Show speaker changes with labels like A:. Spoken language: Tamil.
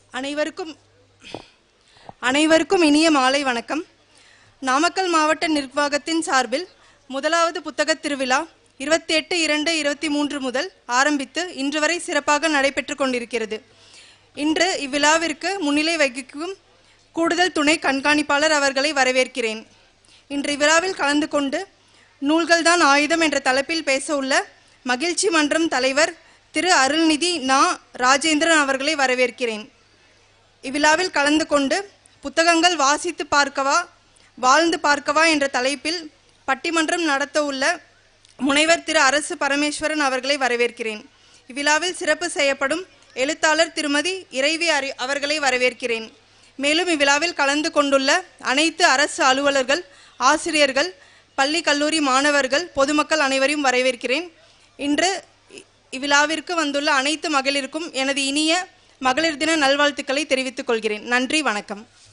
A: அனைவருக்கும் அனைவருக்கும் இனிய மாலை வணக்கம் நாமக்கல் மாவட்ட நிர்வாகத்தின் சார்பில் முதலாவது புத்தகத் திருவிழா இருபத்தி எட்டு இரண்டு இருபத்தி மூன்று முதல் ஆரம்பித்து இன்று வரை சிறப்பாக நடைபெற்று கொண்டிருக்கிறது இன்று இவ்விழாவிற்கு முன்னிலை வகிக்கும் கூடுதல் துணை கண்காணிப்பாளர் அவர்களை வரவேற்கிறேன் இன்று இவ்விழாவில் கலந்து கொண்டு நூல்கள்தான் ஆயுதம் என்ற தலைப்பில் பேச உள்ள மகிழ்ச்சி மன்றம் தலைவர் திரு அருள்நிதி நா ராஜேந்திரன் அவர்களை வரவேற்கிறேன் இவ்விழாவில் கலந்து கொண்டு புத்தகங்கள் வாசித்து பார்க்கவா வாழ்ந்து பார்க்கவா என்ற தலைப்பில் பட்டிமன்றம் நடத்த உள்ள முனைவர் திரு அரசு பரமேஸ்வரன் அவர்களை வரவேற்கிறேன் இவ்விழாவில் சிறப்பு செய்யப்படும் எழுத்தாளர் திருமதி இறைவி அறி அவர்களை வரவேற்கிறேன் மேலும் இவ்விழாவில் கலந்து கொண்டுள்ள அனைத்து அரசு அலுவலர்கள் ஆசிரியர்கள் பள்ளி கல்லூரி மாணவர்கள் பொதுமக்கள் அனைவரையும் வரவேற்கிறேன் இன்று இ- இவ்விழாவிற்கு வந்துள்ள அனைத்து மகளிருக்கும் எனது இனிய மகளிர் தின நல்வாழ்த்துக்களை தெரிவித்துக் கொள்கிறேன் நன்றி வணக்கம்